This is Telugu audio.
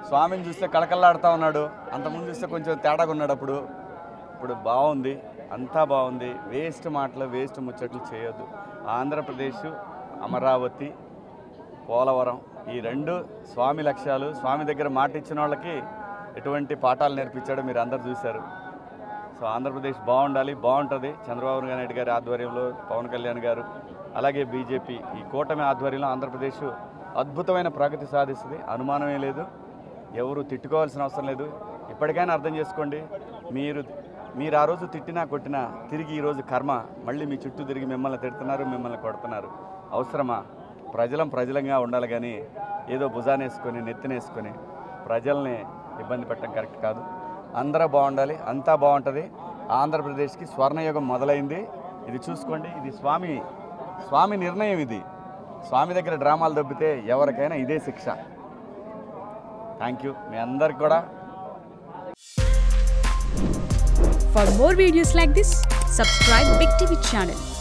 స్వామిని చూస్తే కళకళలాడుతూ ఉన్నాడు అంతకుముందు చూస్తే కొంచెం తేడాగా ఉన్నాడు అప్పుడు ఇప్పుడు బాగుంది అంతా బాగుంది వేస్ట్ మాటలు వేస్ట్ ముచ్చట్లు చేయొద్దు ఆంధ్రప్రదేశ్ అమరావతి పోలవరం ఈ రెండు స్వామి లక్ష్యాలు స్వామి దగ్గర మాట ఇచ్చిన వాళ్ళకి ఎటువంటి పాఠాలు నేర్పించాడో మీరు అందరు చూశారు సో ఆంధ్రప్రదేశ్ బాగుండాలి బాగుంటుంది చంద్రబాబు నాయుడు గారి ఆధ్వర్యంలో పవన్ కళ్యాణ్ గారు అలాగే బీజేపీ ఈ కూటమి ఆధ్వర్యంలో ఆంధ్రప్రదేశ్ అద్భుతమైన ప్రగతి సాధిస్తుంది అనుమానమే లేదు ఎవరు తిట్టుకోవాల్సిన అవసరం లేదు ఇప్పటికైనా అర్థం చేసుకోండి మీరు మీరు ఆ రోజు తిట్టినా కొట్టినా తిరిగి ఈరోజు కర్మ మళ్ళీ మీ చుట్టూ తిరిగి మిమ్మల్ని తిడుతున్నారు మిమ్మల్ని కొడుతున్నారు అవసరమా ప్రజలం ప్రజలంగా ఉండాలి కానీ ఏదో భుజానేసుకొని నెత్తినేసుకొని ప్రజల్ని ఇబ్బంది పెట్టడం కరెక్ట్ కాదు అందరూ బాగుండాలి అంతా బాగుంటుంది ఆంధ్రప్రదేశ్కి స్వర్ణయుగం మొదలైంది ఇది చూసుకోండి ఇది స్వామి స్వామి నిర్ణయం ఇది స్వామి దగ్గర డ్రామాలు దొబ్బితే ఎవరికైనా ఇదే శిక్ష థ్యాంక్ యూ మీ అందరికి కూడా For more videos like this, subscribe Big TV channel